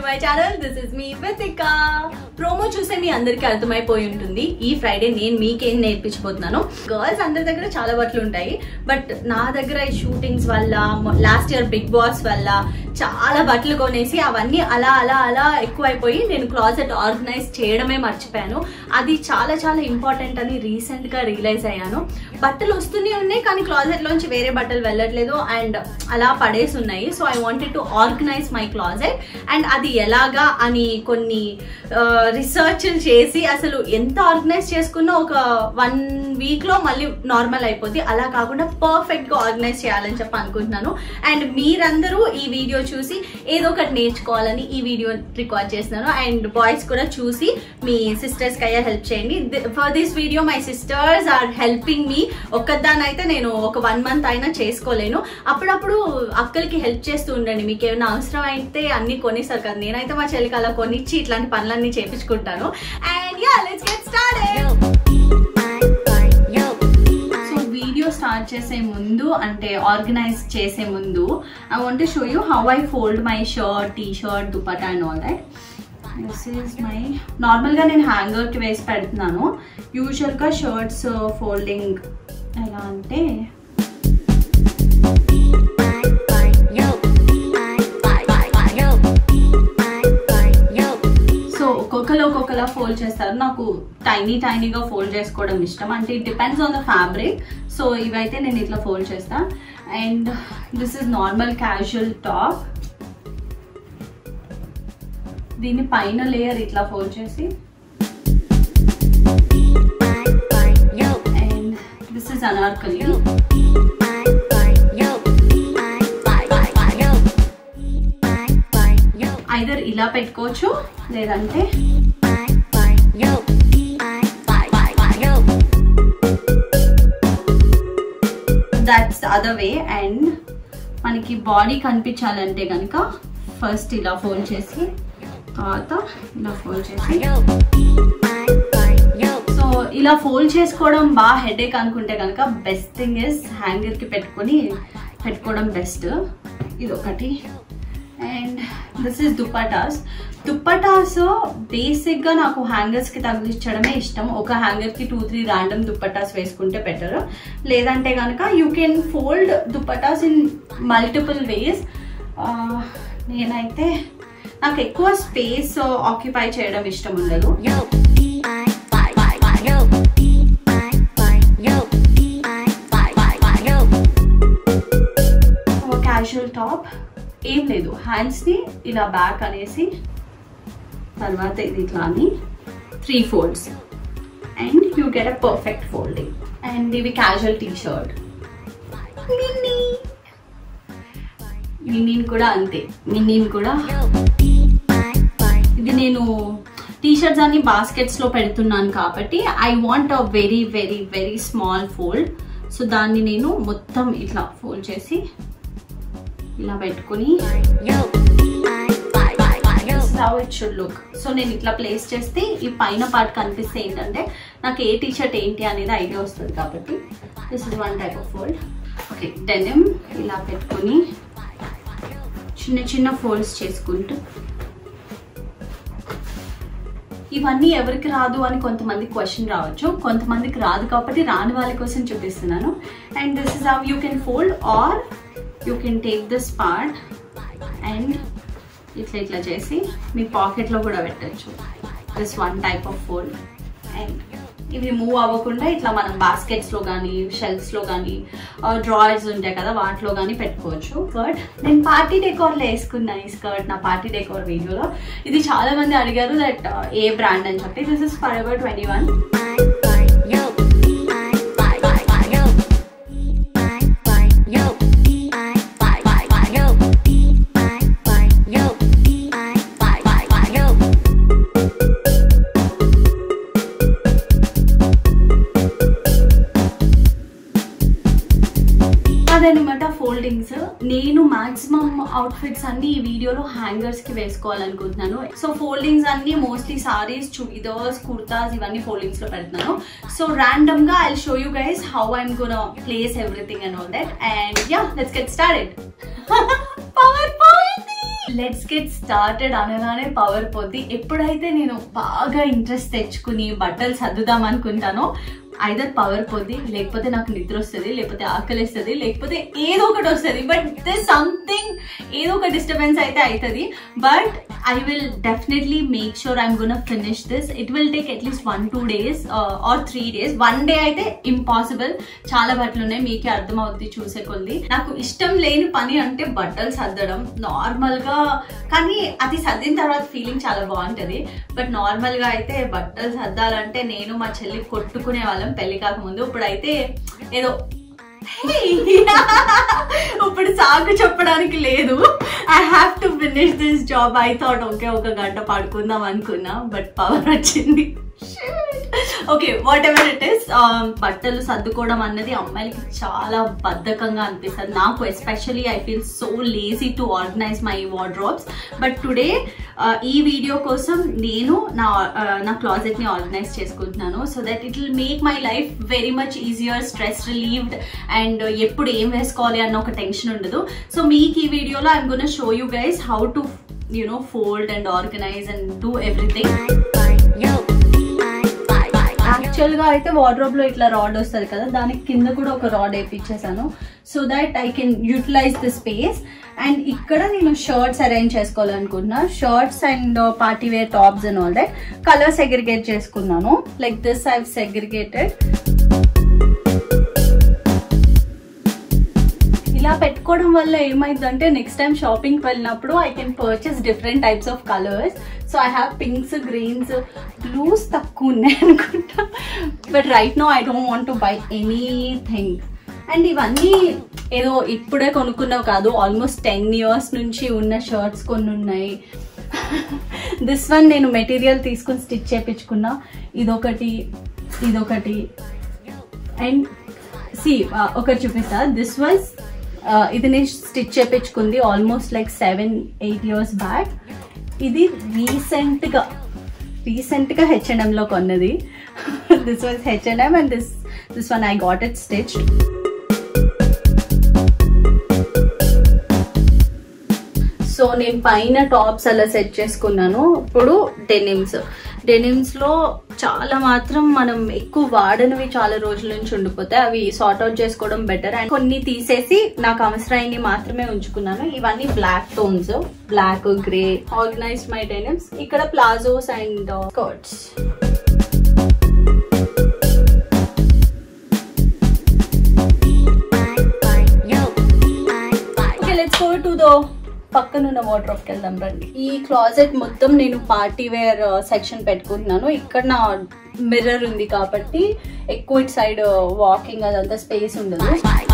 My channel this is మీ Vithika promo చూసే మీ అందరికీ అర్థమైపోయి ఉంటుంది ఈ ఫ్రైడే నేను మీకేం నేర్పించబోతున్నాను గర్ల్స్ అందరి దగ్గర చాలా బట్టలు ఉంటాయి బట్ నా దగ్గర ఈ షూటింగ్స్ వల్ల లాస్ట్ ఇయర్ బిగ్ బాస్ వల్ల చాలా బట్టలు కొనేసి అవన్నీ అలా అలా అలా ఎక్కువైపోయి నేను క్లాజెట్ ఆర్గనైజ్ చేయడమే మర్చిపోయాను అది చాలా చాలా ఇంపార్టెంట్ అని రీసెంట్ గా రియలైజ్ అయ్యాను బట్టలు వస్తూనే ఉన్నాయి కానీ క్లాజెట్ లోంచి వేరే బట్టలు వెళ్ళట్లేదు అండ్ అలా పడేసి ఉన్నాయి so I wanted to organise my closet and అది ఎలాగా అని కొన్ని రీసెర్చ్ చేసి అసలు ఎంత ఆర్గనైజ్ చేసుకున్నా ఒక వన్ వీక్ లో మళ్ళీ నార్మల్ అయిపోద్ది అలా కాకుండా పర్ఫెక్ట్ గా ఆర్గనైజ్ చేయాలని చెప్పి అనుకుంటున్నాను అండ్ మీరందరూ ఈ వీడియో చూసి ఏదో ఒకటి నేర్చుకోవాలని ఈ వీడియో రికార్డ్ చేస్తున్నాను అండ్ బాయ్స్ కూడా చూసి మీ సిస్టర్స్ కి అయ్యా హెల్ప్ చేయండి for this video my sisters are helping me ఒక్కదానైతే నేను ఒక వన్ మంత్ అయినా చేసుకోలేను అప్పుడప్పుడు అక్కలకి హెల్ప్ చేస్తూ ఉండండి మీకు ఏమైనా అవసరం అయితే అన్ని కొనిస్తారు కదా నేనైతే మా చెల్లికి అలా కొనిచ్చి ఇట్లాంటి పనులన్నీ చేపించుకుంటాను and ya let's get started so video start చేసే ముందు అంటే ఆర్గనైజ్ చేసే ముందు I want show you how I fold my shirt T shirt dupatta and all that this is my నార్మల్గా నేను హ్యాంగర్కి వేసి పెడుతున్నాను యూజువల్గా షర్ట్స్ ఫోల్డింగ్ ఎలా అంటే సో ఒక్కొక్కరు ఒక్కొక్కలా ఫోల్డ్ చేస్తారు నాకు టైనీ టైనీగా ఫోల్డ్ చేసుకోవడం ఇష్టం అంటే it depends on the fabric so ఇవైతే నేను ఇట్లా ఫోల్డ్ చేస్తా and this is normal casual top దీని పైన లేయర్ ఇట్లా ఫోల్డ్ చేసి and this is anarkali either ఇలా పెట్టుకోవచ్చు లేదంటే దట్స్ అదర్ వే అండ్ మనకి బాడీ కనిపించాలంటే కనుక ఫస్ట్ ఇలా ఫోల్డ్ చేసి తర్వాత ఇలా ఫోల్డ్ చేసి సో ఇలా ఫోల్డ్ చేసుకోవడం బాగా హెడేక్ అనుకుంటే కనుక బెస్ట్ థింగ్ ఇస్ హ్యాంగర్కి పెట్టుకొని పెట్టుకోవడం బెస్ట్ ఇది ఒకటి and this is dupattas dupattas బేసిక్గా నాకు హ్యాంగర్స్కి తగిలించడమే ఇష్టం ఒక హ్యాంగర్కి టూ త్రీ ర్యాండమ్ దుప్పటాస్ వేసుకుంటే బెటర్ లేదంటే కనుక you can fold dupattas in multiple ways నేనైతే నాకు ఎక్కువ స్పేస్ ఆక్యుపై చేయడం ఇష్టం ఉండదు క్యాజువల్ టాప్ ఏం లేదు హ్యాండ్స్ని ఇలా బ్యాక్ అనేసి తర్వాత ఇది ఇట్లా అని three folds and you get a perfect folding and ఇవి క్యాజువల్ టీ షర్ట్ మిన్నీ మిన్నీని కూడా అంతే మిన్నీని కూడా ఇది నేను టీ షర్ట్స్ అన్ని బాస్కెట్స్ లో పెడుతున్నాను కాబట్టి I want a very very very small fold so దాన్ని నేను మొత్తం ఇట్లా ఫోల్డ్ చేసి ఇలా పెట్టుకుని how it should look so నేను ఇట్లా ప్లేస్ చేస్తే ఈ పైన పార్ట్ కనిపిస్తే ఏంటంటే నాకు ఏ టీ షర్ట్ ఏంటి అనేది ఐడియా వస్తుంది కాబట్టి this is one type of fold okay denim ఇలా పెట్టుకొని చిన్న చిన్న ఫోల్డ్స్ చేసుకుంటూ ఇవన్నీ ఎవరికి రాదు అని కొంతమంది క్వశ్చన్ రావచ్చు కొంతమందికి రాదు కాబట్టి రాని వాళ్ళ కోసం చూపిస్తున్నాను and this is how you can fold or you can take this part and ఇట్లా ఇట్లా చేసి మీ పాకెట్లో కూడా పెట్టచ్చు this one type of fold and ఇవి మూవ్ అవ్వకుండా ఇట్లా మనం బాస్కెట్స్లో కానీ షెల్ఫ్స్లో కానీ డ్రాయర్స్ ఉంటాయి కదా వాటిలో కానీ పెట్టుకోవచ్చు బట్ నేను పార్టీ డెకోర్లో వేసుకున్నా ఈ స్కర్ట్ నా పార్టీ డెకోర్ వీడియోలో ఇది చాలా మంది అడిగారు దట్ ఏ బ్రాండ్ అని చెప్పి this is for ever twenty one అదనమాట ఫోల్డింగ్స్ నేను మాక్సిమం అవుట్ఫిట్స్ అన్ని ఈ వీడియోలో హ్యాంగర్స్ కి వేసుకోవాలనుకుంటున్నాను సో ఫోల్డింగ్స్ అన్ని మోస్ట్లీ సారీస్ చుడిదార్స్ కుర్తాస్ ఇవన్నీ ఫోల్డింగ్స్ లో పెడుతున్నాను సో ర్యాండమ్ గా I show you guys how I'm gonna place everything and all that and ya let's get started power point let's get started అనగానే పవర్ పోద్ది ఎప్పుడైతే నేను బాగా ఇంట్రెస్ట్ తెచ్చుకుని బట్టలు సర్దుదాం అనుకుంటానో ఐదర్ పవర్ పోద్ది లేకపోతే నాకు నిద్ర వస్తుంది లేకపోతే ఆకలిస్తుంది లేకపోతే ఏదో ఒకటి వస్తుంది బట్ దిస్ సంథింగ్ ఏదో ఒక డిస్టర్బెన్స్ అయితే అవుతుంది but I will definitely make sure I'm gonna finish this it will take at least one two days or three days one day అయితే ఇంపాసిబుల్ చాలా బట్టలు ఉన్నాయి మీకే అర్థమవుద్ది చూసే కొద్ది నాకు ఇష్టం లేని పని అంటే బట్టలు సర్దడం నార్మల్ గా కానీ అది సర్దిన తర్వాత ఫీలింగ్ చాలా బాగుంటది బట్ నార్మల్ గా అయితే బట్టలు సర్దాలంటే నేను మా చెల్లి కొట్టుకునే వాళ్ళం పెళ్లి కాకముందు ఇప్పుడైతే ఏదో ఇప్పుడు సాగు చెప్పడానికి లేదు I have to finish this job I thought okay ఒక గంట పడుకుందాం అనుకున్నా బట్ పవర్ వచ్చింది okay whatever it is బట్టలు సర్దుకోవడం అన్నది అమ్మాయిలకి చాలా బద్ధకంగా అనిపిస్తుంది నాకు especially I feel so lazy to organise my wardrobes but today ఈ వీడియో కోసం నేను నా uh, నా క్లాజెట్ ని ఆర్గనైజ్ చేసుకుంటున్నాను so that it will make my life very much easier stress relieved and ఎప్పుడు ఏం వేసుకోవాలి అన్న ఒక టెన్షన్ ఉండదు సో మీకు ఈ వీడియోలో I'm gonna show you guys how to you know fold and organise and do everything actual గా అయితే వార్డ్రోబ్ లో ఇట్లా రాడ్ వస్తుంది కదా దానికి కింద కూడా ఒక రాడ్ వేపించేసాను so that I can utilise the space and ఇక్కడ నేను షర్ట్స్ అరేంజ్ చేసుకోవాలనుకుంటున్నా shirts and party wear tops and all that colour segregate చేసుకున్నాను లైక్ దిస్ ఐ సెగ్రిగేటెడ్ ఇలా పెట్టుకోవడం వల్ల ఏమైందంటే నెక్స్ట్ టైం షాపింగ్ వెళ్ళినప్పుడు I can purchase different types of colours so I have pinks greens blues తక్కువ ఉన్నాయి అనుకుంటా but right now I don't want to buy anything and ఇవన్నీ ఏదో ఇప్పుడే కొనుక్కున్నావు కాదు ఆల్మోస్ట్ టెన్ ఇయర్స్ నుంచి ఉన్న షర్ట్స్ కొన్ని ఉన్నాయి దిస్ వన్ నేను మెటీరియల్ తీసుకుని స్టిచ్ చేయించుకున్నా ఇదొకటి ఇదొకటి అండ్ సి ఒకటి చూపిస్తా దిస్ వాజ్ ఇది నేను స్టిచ్ చేయించుకుంది almost like seven eight years back ఇది రీసెంట్గా రీసెంట్గా హెచ్ఎన్ఎంలో కొన్నది this was H and M and this this one I got it stitch so నేను పైన టాప్స్ అలా సెట్ చేసుకున్నాను ఇప్పుడు డెనిమ్స్ డెనిమ్స్ లో చాలా మాత్రం మనం ఎక్కువ వాడనివి చాలా రోజుల నుంచి ఉండిపోతాయి అవి సార్ట్ అవుట్ చేసుకోవడం బెటర్ అండ్ కొన్ని తీసేసి నాకు అవసరమైనవి మాత్రమే ఉంచుకున్నాను ఇవన్నీ black tones black grey organised my denims ఇక్కడ palazzos and skirts okay let's go to the పక్కనున్న వాటర్ వెళ్దాం రండి ఈ క్లాజెట్ మొత్తం నేను పార్టీ వేర్ సెక్షన్ పెట్టుకుంటున్నాను ఇక్కడ నా మిర్రర్ ఉంది కాబట్టి ఎక్కువ ఇటు సైడ్ వాకింగ్ అదంతా స్పేస్ ఉండదు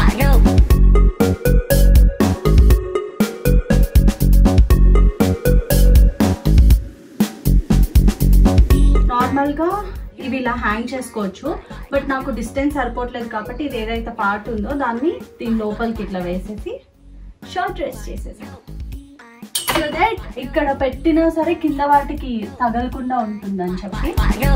నార్మల్ గా ఇవి ఇలా హ్యాంగ్ చేసుకోవచ్చు బట్ నాకు డిస్టెన్స్ సరిపోవట్లేదు కాబట్టి ఇది ఏదైతే పార్ట్ ఉందో దాన్ని దీని లోపలికి ఇట్లా వేసేసి షార్ట్ డ్రెస్ చేసేసాను సో దట్ ఇక్కడ పెట్టినా సరే కింద వాటికి తగలకుండా ఉంటుందని చెప్పి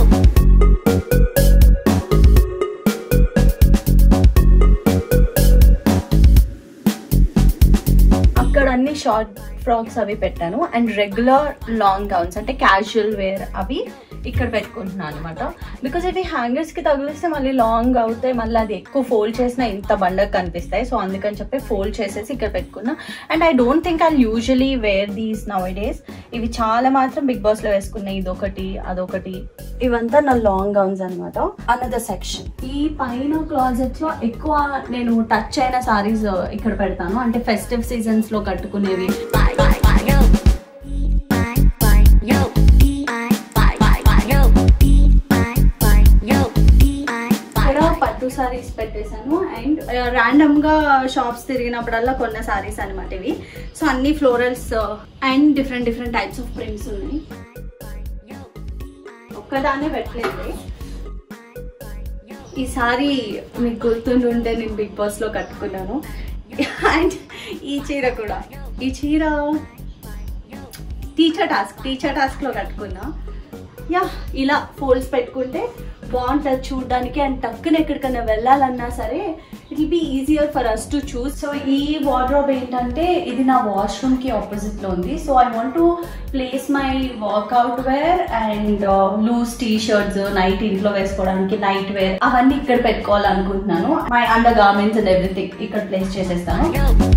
అక్కడ అన్ని షార్ట్ ఫ్రాక్స్ అవి పెట్టాను అండ్ రెగ్యులర్ లాంగ్ గౌన్స్ అంటే క్యాజువల్ వేర్ అవి ఇక్కడ పెట్టుకుంటున్నాను అనమాట బికాస్ ఇవి హ్యాంగర్స్ కి తగిలిస్తే మళ్ళీ లాంగ్ అవుతాయి మళ్ళీ అది ఎక్కువ ఫోల్డ్ చేసినా ఇంత బండకు కనిపిస్తాయి సో అందుకని చెప్పి ఫోల్డ్ చేసేసి ఇక్కడ పెట్టుకున్నా and I don't think I usually wear these nowadays ఇవి చాలా మాత్రం బిగ్ బాస్ లో వేసుకున్నాయి ఇదొకటి అదొకటి ఇవంతా నా లాంగ్ గౌన్స్ అనమాట అనదర్ సెక్షన్ ఈ పైన క్లాజెట్ లో ఎక్కువ నేను టచ్ అయిన సారీస్ ఇక్కడ పెడతాను అంటే ఫెస్టివ్ సీజన్స్ లో కట్టుకునేవి ఇక్కడ పట్టు సారీస్ పెట్టేశాను అండ్ ర్యాండమ్ గా షాప్స్ తిరిగినప్పుడల్లా కొన్న సారీస్ అనమాట ఇవి సో అన్ని florals and different different types of prints ఉన్నాయి ఒక్కదానే పెట్టలేదు ఈసారి మీకు గుర్తుండుంటే నేను బిగ్ బాస్ లో కట్టుకున్నాను అండ్ ఈ చీర కూడా ఈ చీర టీచర్ టాస్క్ టీచర్ టాస్క్ లో కట్టుకున్నా యా ఇలా ఫోల్డ్స్ పెట్టుకుంటే బాగుంటుంది చూడడానికి అండ్ టక్కున ఎక్కడికైనా వెళ్ళాలన్నా సరే it be easier for us to choose so ఈ వార్డ్రోబ్ ఏంటంటే ఇది నా వాష్రూమ్ కి ఆపోజిట్ లో ఉంది so I want to place my workout wear and loose T shirts night ఇంట్లో వేసుకోవడానికి నైట్ వేర్ అవన్నీ ఇక్కడ పెట్టుకోవాలనుకుంటున్నాను my undergarments and everything ఇక్కడ ప్లేస్ చేసేస్తాను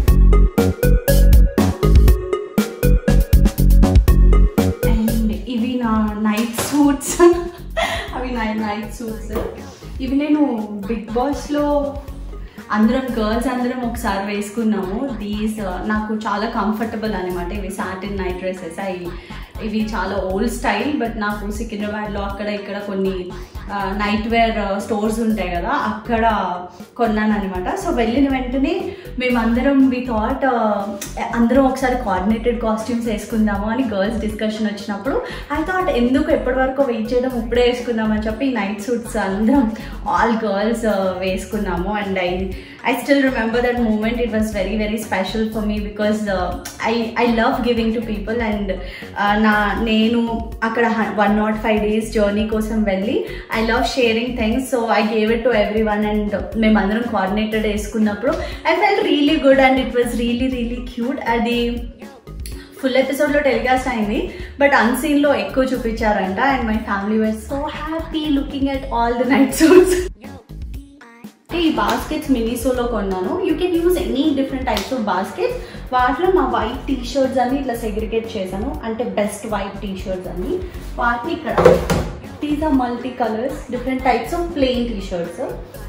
అండ్ ఇవి నా నైట్ సూట్స్ అవి నా నైట్ సూట్స్ ఇవి నేను బిగ్ బాస్లో అందరం గర్ల్స్ అందరం ఒకసారి వేసుకున్నాము దీస్ నాకు చాలా కంఫర్టబుల్ అనమాట ఇవి సాటిన్ నైట్ డ్రెస్సెస్ అవి ఇవి చాలా ఓల్డ్ స్టైల్ బట్ నాకు సికింద్రాబాద్లో అక్కడ ఇక్కడ కొన్ని నైట్ వేర్ స్టోర్స్ ఉంటాయి కదా అక్కడ కొన్నాను అనమాట సో వెళ్ళిన వెంటనే మేమందరం వి థాట్ అందరం ఒకసారి కోఆర్డినేటెడ్ కాస్ట్యూమ్స్ వేసుకుందాము అని గర్ల్స్ డిస్కషన్ వచ్చినప్పుడు ఐ థాట్ ఎందుకు ఎప్పటి వరకు వెయిట్ చేయడం ఇప్పుడే వేసుకుందాం అని చెప్పి నైట్ సూట్స్ అందరం ఆల్ గర్ల్స్ వేసుకున్నాము and I I still remember that moment it was very very special for me because I I love giving to people and నా నేను అక్కడ one not five days journey కోసం వెళ్ళి I love sharing things so I gave it to everyone and మేమందరం coordinated వేసుకున్నప్పుడు I felt really good and it was really really cute అది full ఎపిసోడ్లో telecast అయింది బట్ అన్సీన్లో ఎక్కువ చూపించారంట and my family were so happy looking at all the night suits ఈ baskets మినీసోలో కొన్నాను you can use any different types of baskets వాటిలో మా వైట్ టీ షర్ట్స్ అన్ని ఇట్లా సెగ్రిగేట్ చేశాను అంటే బెస్ట్ వైట్ టీ షర్ట్స్ అని వాటిని ఇక్కడ these are multi colours different types of plain T shirts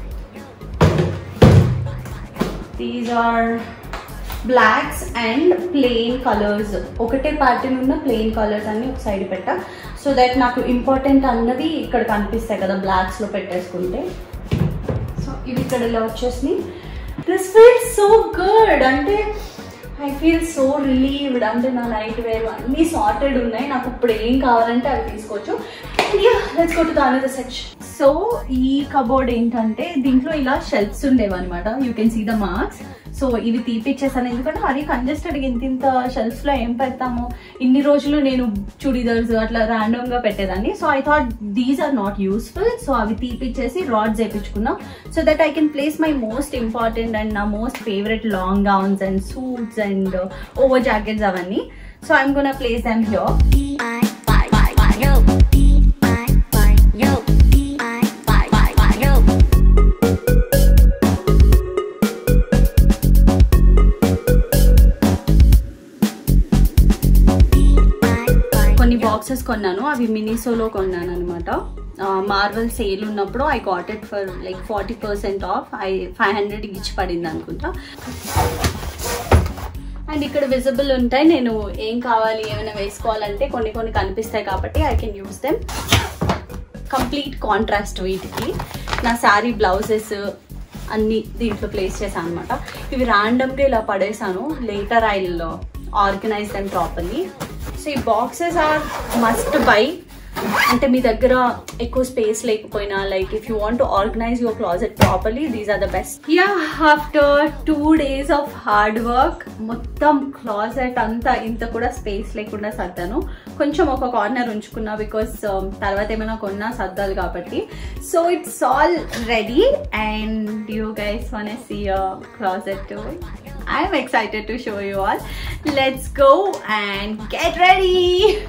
these are blacks and plain colours ఒకటే ప్యాటర్న్ ఉన్న ప్లెయిన్ కలర్స్ అన్ని ఒక సైడ్ పెట్టా సో దట్ నాకు ఇంపార్టెంట్ అన్నది ఇక్కడ కనిపిస్తాయి కదా బ్లాక్స్లో పెట్టేసుకుంటే సో ఇవి ఇక్కడ ఇలా వచ్చేసి దిస్ ఫీల్ సో గుడ్ అంటే ఐ ఫీల్ సో రిలీవ్డ్ అంటే నా నైట్ వేర్ అన్నీ సార్టెడ్ ఉన్నాయి నాకు ఇప్పుడు ఏం కావాలంటే అవి తీసుకోవచ్చు let's go to the another section so ఈ కబోర్డ్ ఏంటంటే దీంట్లో ఇలా షెల్ఫ్స్ ఉండేవి అనమాట you can see the marks so ఇవి తీపిచ్చేసాను ఎందుకంటే మరీ కంజెస్టెడ్ ఇంత ఇంత షెల్ఫ్స్ లో ఏం పెడతాము ఇన్ని రోజులు నేను చుడిదర్స్ అట్లా ర్యాండమ్ గా పెట్టేదాన్ని so I thought these are not useful so అవి తీపిచ్చేసి రాడ్స్ వేయించుకున్నా so that I can place my most important and నా most favourite long gowns and suits and over jackets అవన్నీ so I'm gonna place them here కొన్ని boxes కొన్నాను అవి మినిసోలో కొన్నాను అనమాట మార్వల్ సేల్ ఉన్నప్పుడు I got it for like forty percent off I five hundred ఇచ్చి పడింది అనుకుంటా అండ్ ఇక్కడ విజిబుల్ ఉంటాయి నేను ఏం కావాలి ఏమైనా వేసుకోవాలంటే కొన్ని కొన్ని కనిపిస్తాయి కాబట్టి I can use them complete contrast వీటికి నా శారీ బ్లౌజెస్ అన్ని దీంట్లో ప్లేస్ చేశాను అనమాట ఇవి ర్యాండమ్గా ఇలా పడేసాను later I organise them properly so ఈ బాక్సెస్ ఆర్ మస్ట్ బై అంటే మీ దగ్గర ఎక్కువ స్పేస్ లేకపోయినా like if you want to organise your closet properly these are the best yeah after two days of hard work మొత్తం closet అంతా ఇంత కూడా స్పేస్ లేకుండా సర్దాను కొంచెం ఒక కార్నర్ ఉంచుకున్నా బికాస్ తర్వాత ఏమైనా కొన్నా సర్దాలి కాబట్టి so it's already and you guys want see closet I'm excited to show you all. Let's go and get ready.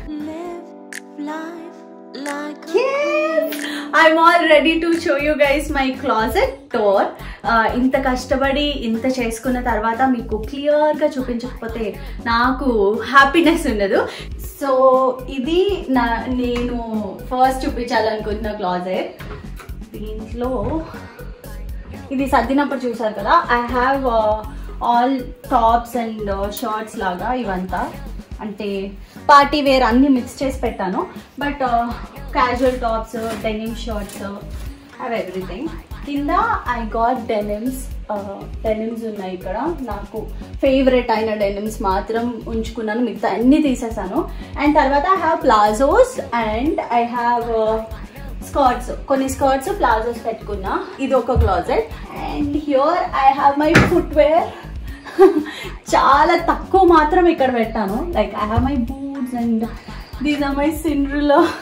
Yes! I'm all ready to show you guys my closet tour. Uh, ఇంత కష్టపడి ఇంత చేసుకున్న తర్వాత మీకు క్లియర్గా చూపించకపోతే నాకు happiness ఉండదు so ఇది నా నేను ఫస్ట్ చూపించాలనుకుంటున్న క్లాజెట్ దీంట్లో ఇది సర్దినప్పుడు చూసారు కదా I have all tops and shirts లాగా ఇవంతా అంటే పార్టీ వేర్ అన్ని మిక్స్ చేసి పెట్టాను but casual tops denim shirts have everything కింద ఐ గాట్ డెనిమ్స్ డెనిమ్స్ ఉన్నాయి ఇక్కడ నాకు ఫేవరెట్ అయిన డెనిమ్స్ మాత్రం ఉంచుకున్నాను మిగతా అన్ని తీసేసాను అండ్ తర్వాత I have palazzos and I have skirts కొన్ని స్కర్ట్స్ ప్లాజోస్ పెట్టుకున్నా ఇది ఒక closet and here I have my footwear చాలా తక్కువ మాత్రం ఇక్కడ పెట్టాను like I have my boots and these are my సిండ్రులో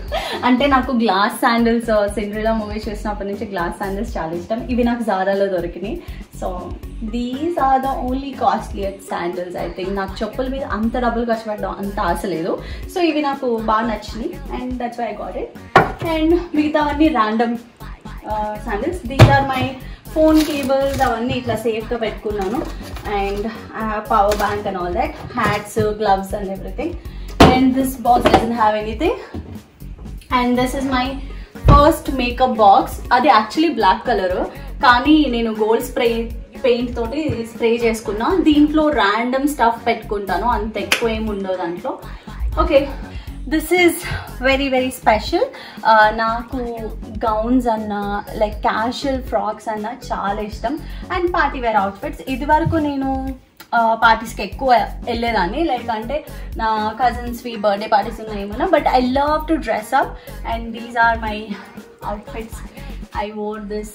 అంటే నాకు గ్లాస్ శాండిల్స్ సిండ్రిలా మూవీ చూసినప్పటి నుంచి గ్లాస్ శాండిల్స్ చాలా ఇష్టం ఇవి నాకు జారాలో దొరికినాయి so these are the only costlier sandals I think నాకు చెప్పుల మీద అంత డబ్బులు ఖర్చు పెట్టడం అంత ఆశ లేదు సో ఇవి నాకు బాగా నచ్చినాయి and that's why got it and మిగతావన్నీ random sandals these are my phone cables అవన్నీ ఇట్లా సేఫ్గా పెట్టుకున్నాను and power bank and all that hats gloves and everything and this box doesn't have anything and this is my first makeup box అది actually black colour కానీ నేను gold spray paint తోటి spray చేసుకున్నా దీంట్లో ర్యాండమ్ స్టఫ్ పెట్టుకుంటాను అంత ఎక్కువ ఏమి ఉండదు దాంట్లో okay this is very very special నాకు గౌన్స్ అన్న లైక్ క్యాషువల్ ఫ్రాక్స్ అన్న చాలా ఇష్టం అండ్ పార్టీ వేర్ అవుట్ఫిట్స్ ఇది వరకు నేను పార్టీస్కి ఎక్కువ వెళ్ళేదాన్ని లైక్ అంటే నా కజిన్స్వి బర్త్డే పార్టీస్ ఉన్నాయి ఏమన్నా but I love to dress up and these are my outfits I wore this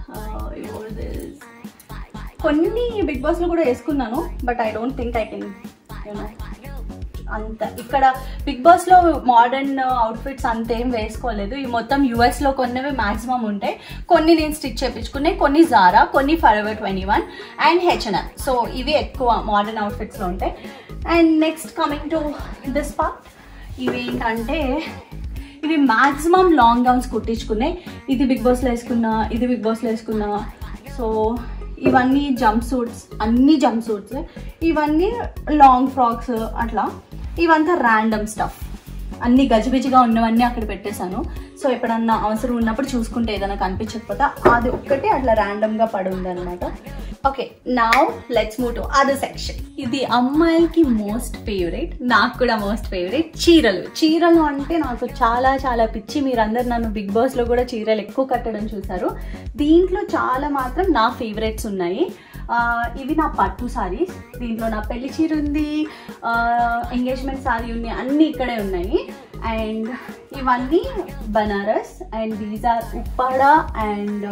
I wore this కొన్ని బిగ్ బాస్లో కూడా వేసుకున్నాను but I don't think I can you know అంత ఇక్కడ బిగ్ బాస్ లో మోడర్న్ అవుట్ఫిట్స్ అంతేం వేసుకోలేదు ఈ మొత్తం యుఎస్ లో కొన్నవి మాక్సిమం ఉంటాయి కొన్ని నేను స్టిచ్ చేయించుకున్నాయి కొన్ని జారా కొన్ని Forever twenty one and H and M so ఇవి ఎక్కువ మోడర్న్ అవుట్ఫిట్స్ లో ఉంటాయి and next coming to this part ఇవి ఏంటంటే ఇవి మాక్సిమం లాంగ్ గౌన్స్ కుట్టించుకున్నాయి ఇది బిగ్ బాస్లో వేసుకున్నా ఇది బిగ్ బాస్లో వేసుకున్నా సో ఇవన్నీ జంప్ సూట్స్ అన్ని జంప్ సూట్స్ ఇవన్నీ లాంగ్ ఫ్రాక్స్ అట్లా ఇవంతా ర్యాండమ్ స్టఫ్ అన్ని గజిబిజిగా ఉన్నవన్నీ అక్కడ పెట్టేశాను సో ఎప్పుడన్నా అవసరం ఉన్నప్పుడు చూసుకుంటే ఏదైనా కనిపించకపోతే అది ఒక్కటి అట్లా ర్యాండమ్ గా పడి ఉందన్నమాట ఓకే నా let's move to other section ఇది అమ్మాయిలకి మోస్ట్ ఫేవరెట్ నాకు కూడా మోస్ట్ ఫేవరెట్ చీరలు చీరలు అంటే నాకు చాలా చాలా పిచ్చి మీరందరు నన్ను బిగ్ బాస్ లో కూడా చీరలు ఎక్కువ కట్టడం చూసారు దీంట్లో చాలా మాత్రం నా ఫేవరెట్స్ ఉన్నాయి ఆ, ఇవి నా పట్టు సారీస్ దీంట్లో నా పెళ్లి చీర ఉంది ఎంగేజ్మెంట్ సారీ ఉంది అన్నీ ఇక్కడే ఉన్నాయి అండ్ ఇవన్నీ Banaras and these are Uppada and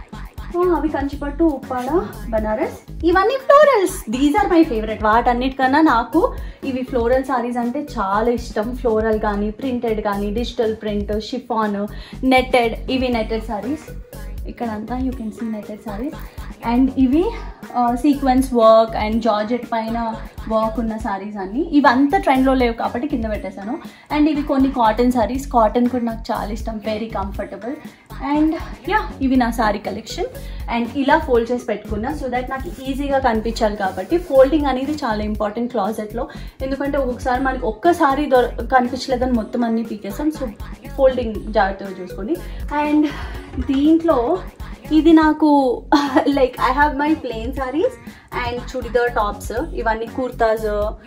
అవి కంచిపట్టు ఉప్పాడ బనారస్ ఇవన్నీ florals these are my favourite వాటన్నిటికన్నా నాకు ఇవి ఫ్లోరల్ సారీస్ అంటే చాలా ఇష్టం ఫ్లోరల్ కానీ ప్రింటెడ్ కానీ డిజిటల్ ప్రింట్ షిఫాన్ నెట్టెడ్ ఇవి నెట్టెడ్ సారీస్ ఇక్కడంతా you can see netted saris and ఇవి సీక్వెన్స్ వర్క్ అండ్ జార్జెట్ పైన వర్క్ ఉన్న సారీస్ అన్ని ఇవంతా ట్రెండ్లో లేవు కాబట్టి కింద పెట్టేశాను అండ్ ఇవి కొన్ని కాటన్ సారీస్ కాటన్ కూడా నాకు చాలా ఇష్టం వెరీ కంఫర్టబుల్ అండ్ యా ఇవి నా సారీ కలెక్షన్ అండ్ ఇలా ఫోల్డ్ చేసి పెట్టుకున్నా సో దట్ నాకు ఈజీగా కనిపించాలి కాబట్టి ఫోల్డింగ్ అనేది చాలా ఇంపార్టెంట్ క్లాజెట్లో ఎందుకంటే ఒక్కొక్కసారి మనకి ఒక్కసారి దొర కనిపించలేదని మొత్తం అన్ని పీకేస్తాం సో ఫోల్డింగ్ జాగ్రత్తగా చూసుకోండి అండ్ దీంట్లో ఇది నాకు like I have my plain saris and churidar tops ఇవన్నీ కుర్తాస్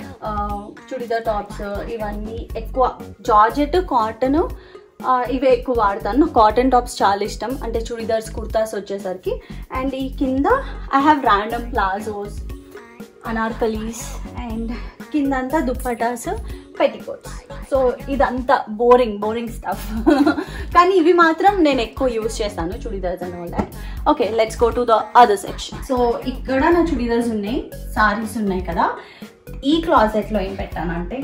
చుడిదార్ టాప్స్ ఇవన్నీ ఎక్కువ జార్జెట్ కాటన్ ఇవే ఎక్కువ వాడతాను నాకు కాటన్ టాప్స్ చాలా ఇష్టం అంటే చుడిదార్స్ కుర్తాస్ వచ్చేసరికి అండ్ ఈ కింద I have random palazzos anarkalis and కిందంతా దుప్పటాస్ పెట్టికోట్స్ సో ఇదంతా బోరింగ్ బోరింగ్ స్టఫ్ కానీ ఇవి మాత్రం నేను ఎక్కువ యూస్ చేస్తాను churidars and all that okay let's go to the other section so ఇక్కడ నా చుడిదార్స్ ఉన్నాయి సారీస్ ఉన్నాయి కదా ఈ క్లాజెట్లో ఏం పెట్టానంటే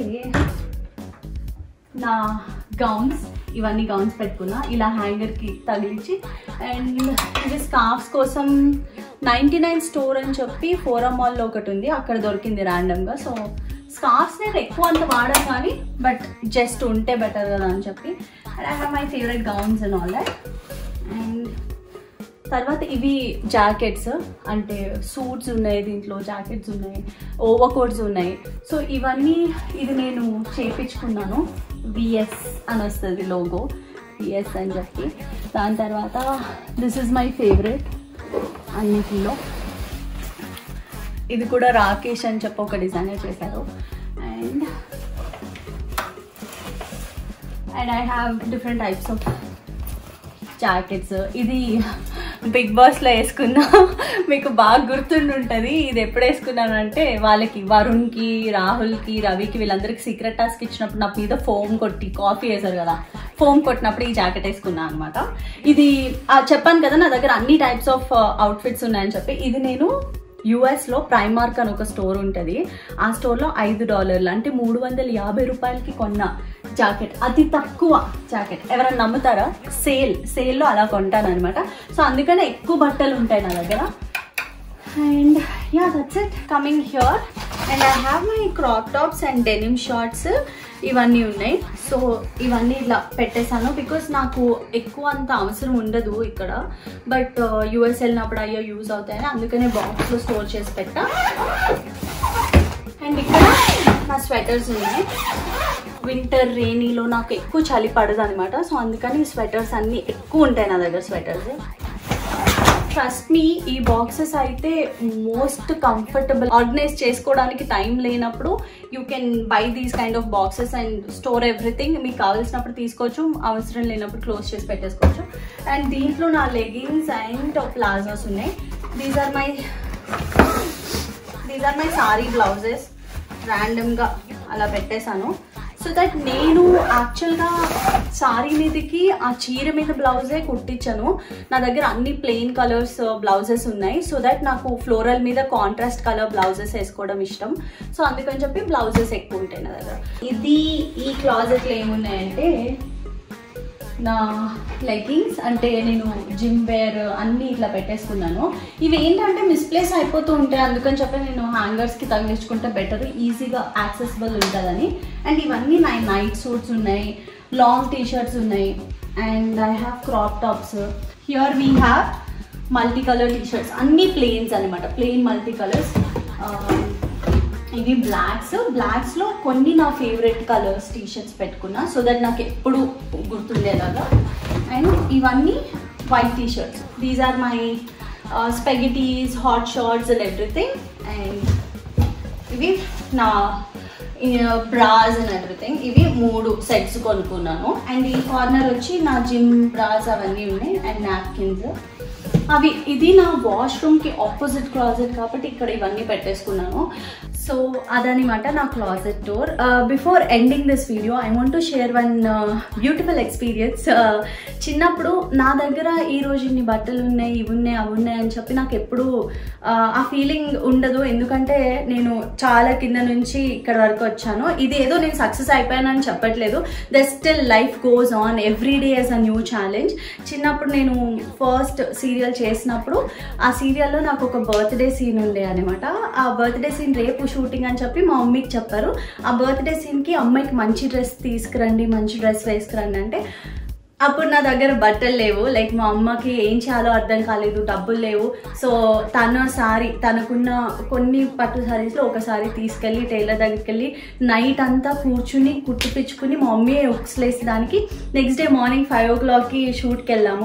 నా గౌన్స్ ఇవన్నీ గౌన్స్ పెట్టుకున్నా ఇలా హ్యాంగర్కి తగిలించి అండ్ ఇది స్కార్ఫ్స్ కోసం నైంటీ నైన్ స్టోర్ అని చెప్పి ఫోరం మాల్లో ఒకటి ఉంది అక్కడ దొరికింది ర్యాండమ్గా సో స్కార్ఫ్స్ నేను ఎక్కువ అంత వాడను కానీ బట్ జస్ట్ ఉంటే బెటర్ కదా అని చెప్పి and I have my favourite gowns and all that and తర్వాత ఇవి జాకెట్స్ అంటే సూట్స్ ఉన్నాయి దీంట్లో జాకెట్స్ ఉన్నాయి ఓవర్ కోట్స్ ఉన్నాయి సో ఇవన్నీ ఇది నేను చేపించుకున్నాను విఎస్ అని వస్తుంది లోగో విఎస్ అని చెప్పి దాని తర్వాత దిస్ ఇస్ మై ఫేవరెట్ అన్నిటిలో ఇది కూడా రాకేష్ అని చెప్పి ఒక డిజైనర్ చేశారు and and I have different types of jackets ఇది బిగ్ బాస్లో వేసుకున్నా మీకు బాగా గుర్తుండి ఉంటుంది ఇది ఎప్పుడు వేసుకున్నాను అంటే వాళ్ళకి వరుణ్కి రాహుల్కి రవికి వీళ్ళందరికీ సీక్రెట్ టాస్క్ ఇచ్చినప్పుడు నా మీద ఫోమ్ కొట్టి కాఫీ వేశారు కదా ఫోమ్ కొట్టినప్పుడు ఈ జాకెట్ వేసుకున్నాను అనమాట ఇది ఆ, చెప్పాను కదా నా దగ్గర అన్ని టైప్స్ ఆఫ్ అవుట్ఫిట్స్ ఉన్నాయని చెప్పి ఇది నేను యుఎస్ లో ప్రైమార్క్ అని ఒక స్టోర్ ఉంటుంది ఆ స్టోర్ లో ఐదు డాలర్లు అంటే మూడు వందల యాభై రూపాయలకి కొన్న జాకెట్ అతి తక్కువ జాకెట్ ఎవరైనా నమ్ముతారా సేల్ సేల్లో అలా కొంటాను అనమాట సో అందుకనే ఎక్కువ బట్టలు ఉంటాయి నా దగ్గర and yeah that's it coming here and I have my crop tops and denim shorts ఇవన్నీ ఉన్నాయి సో ఇవన్నీ ఇలా పెట్టేశాను బికాస్ నాకు ఎక్కువ అంత అవసరం ఉండదు ఇక్కడ బట్ యూఎస్ వెళ్ళినప్పుడు అయ్యో యూజ్ అవుతాయని అందుకనే బాక్స్లో స్టోర్ చేసి పెట్టా అండ్ ఇక్కడ నా స్వెటర్స్ ఉన్నాయి వింటర్ రెయినీలో నాకు ఎక్కువ చలి పడదు అనమాట సో అందుకని ఈ స్వెటర్స్ అన్నీ ఎక్కువ ఉంటాయి నా దగ్గర స్వెటర్స్ ట్రస్ట్ మీ ఈ బాక్సెస్ అయితే మోస్ట్ కంఫర్టబుల్ ఆర్గనైజ్ చేసుకోవడానికి టైం లేనప్పుడు you can buy these kind of boxes and store everything మీకు కావాల్సినప్పుడు తీసుకోవచ్చు అవసరం లేనప్పుడు క్లోజ్ చేసి పెట్టేసుకోవచ్చు అండ్ దీంట్లో నా లెగిన్స్ అండ్ ప్లాజోస్ ఉన్నాయి these are my these are my sari blouses ర్యాండమ్గా అలా పెట్టేశాను సో దట్ నేను యాక్చువల్గా సారీ మీదకి ఆ చీర మీద బ్లౌజే కుట్టించాను నా దగ్గర అన్ని ప్లెయిన్ కలర్స్ బ్లౌజెస్ ఉన్నాయి సో దట్ నాకు ఫ్లోరల్ మీద కాంట్రాస్ట్ కలర్ బ్లౌజెస్ వేసుకోవడం ఇష్టం సో అందుకని చెప్పి బ్లౌజెస్ ఎక్కువ ఉంటాయి నా దగ్గర ఇది ఈ క్లాజెట్లో ఏమున్నాయంటే నా లెగ్గింగ్స్ అంటే నేను జిమ్ వేర్ అన్నీ ఇట్లా పెట్టేసుకున్నాను ఇవి ఏంటంటే మిస్ప్లేస్ అయిపోతూ ఉంటాయి అందుకని చెప్పి నేను హ్యాంగర్స్కి తగిలించుకుంటే బెటర్ ఈజీగా యాక్సెసిబుల్ ఉంటుందని అండ్ ఇవన్నీ నా నైట్ సూట్స్ ఉన్నాయి లాంగ్ టీ షర్ట్స్ ఉన్నాయి and I have crop tops here we have multi colour T shirts అన్నీ ప్లెయిన్స్ అనమాట ప్లెయిన్ మల్టీ కలర్స్ ఇవి బ్లాక్స్ బ్లాక్స్లో కొన్ని నా ఫేవరెట్ కలర్స్ టీ షర్ట్స్ పెట్టుకున్నా సో దట్ నాకు ఎప్పుడు గుర్తుండేలాగా అండ్ ఇవన్నీ white T shirts these are my spaghettis hot shorts and everything and ఇవి నా బ్రాస్ అండ్ ఎవ్రీథింగ్ ఇవి మూడు సెట్స్ కొనుక్కున్నాను అండ్ ఈ కార్నర్ వచ్చి నా జిమ్ బ్రాస్ అవన్నీ ఉన్నాయి అండ్ నాప్కిన్స్ అవి ఇది నా వాష్రూమ్కి ఆపోజిట్ క్లాజెట్ కాబట్టి ఇక్కడ ఇవన్నీ పెట్టేసుకున్నాను సో అదనమాట నా closet door before ending this video I want to share one beautiful experience చిన్నప్పుడు నా దగ్గర ఈ రోజు ఇన్ని బట్టలు ఉన్నాయి ఇవి ఉన్నాయి అవి ఉన్నాయి అని చెప్పి నాకు ఎప్పుడు ఆ ఫీలింగ్ ఉండదు ఎందుకంటే నేను చాలా కింద నుంచి ఇక్కడ వరకు వచ్చాను ఇది ఏదో నేను సక్సెస్ అయిపోయానని చెప్పట్లేదు the still life goes on every day as a new challenge చిన్నప్పుడు నేను ఫస్ట్ సీరియల్ చేసినప్పుడు ఆ సీరియల్లో నాకు ఒక బర్త్డే సీన్ ఉండే అనమాట ఆ బర్త్డే సీన్ రేపు షూటింగ్ అని చెప్పి మా మమ్మీకి చెప్పారు ఆ బర్త్డే సీన్కి అమ్మాయికి మంచి డ్రెస్ తీసుకురండి మంచి డ్రెస్ వేసుకురండి అంటే అప్పుడు నా దగ్గర బట్టలు లేవు లైక్ మా అమ్మకి ఏం చేయాలో అర్థం కాలేదు డబ్బులు లేవు సో తన సారీ తనకున్న కొన్ని పట్టు సారీస్లో ఒక సారీ తీసుకెళ్ళి టైలర్ దగ్గరికి వెళ్ళి నైట్ అంతా కూర్చుని కుట్టిపించుకుని మా మమ్మీ ఉక్స్లేసి దానికి నెక్స్ట్ డే మార్నింగ్ ఫైవ్ ఓ క్లాక్కి షూట్కి వెళ్ళాము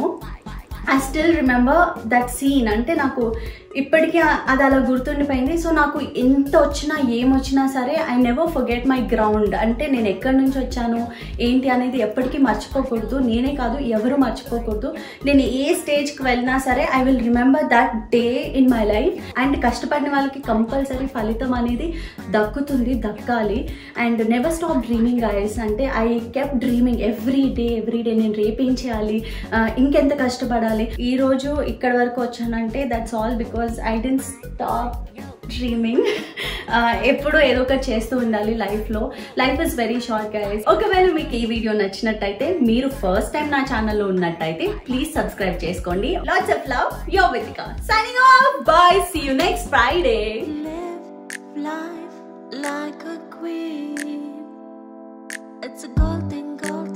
I still remember that scene అంటే నాకు ఇప్పటికీ అది అలా గుర్తుండిపోయింది సో నాకు ఎంత వచ్చినా ఏమొచ్చినా సరే I never forget my ground అంటే నేను ఎక్కడి నుంచి వచ్చాను ఏంటి అనేది ఎప్పటికీ మర్చిపోకూడదు నేనే కాదు ఎవరు మర్చిపోకూడదు నేను ఏ స్టేజ్కి వెళ్ళినా సరే I will remember that day in my life and కష్టపడిన వాళ్ళకి కంపల్సరీ ఫలితం అనేది దక్కుతుంది దక్కాలి and never stop dreaming guys అంటే I kept dreaming every day every day నేను రేపేం చేయాలి ఇంకెంత కష్టపడాలి ఈ రోజు ఇక్కడ వరకు వచ్చానంటే that's all because I didn't stop dreaming ఎప్పుడూ ఏదో ఒకటి చేస్తూ ఉండాలి లైఫ్లో life is very short guys ఒకవేళ మీకు ఈ వీడియో నచ్చినట్టయితే మీరు ఫస్ట్ టైం నా ఛానల్లో ఉన్నట్టయితే ప్లీజ్ సబ్స్క్రైబ్ చేసుకోండి lots of love your Vithika signing off bye see you next Friday Live life like a queen. It's a golden, golden.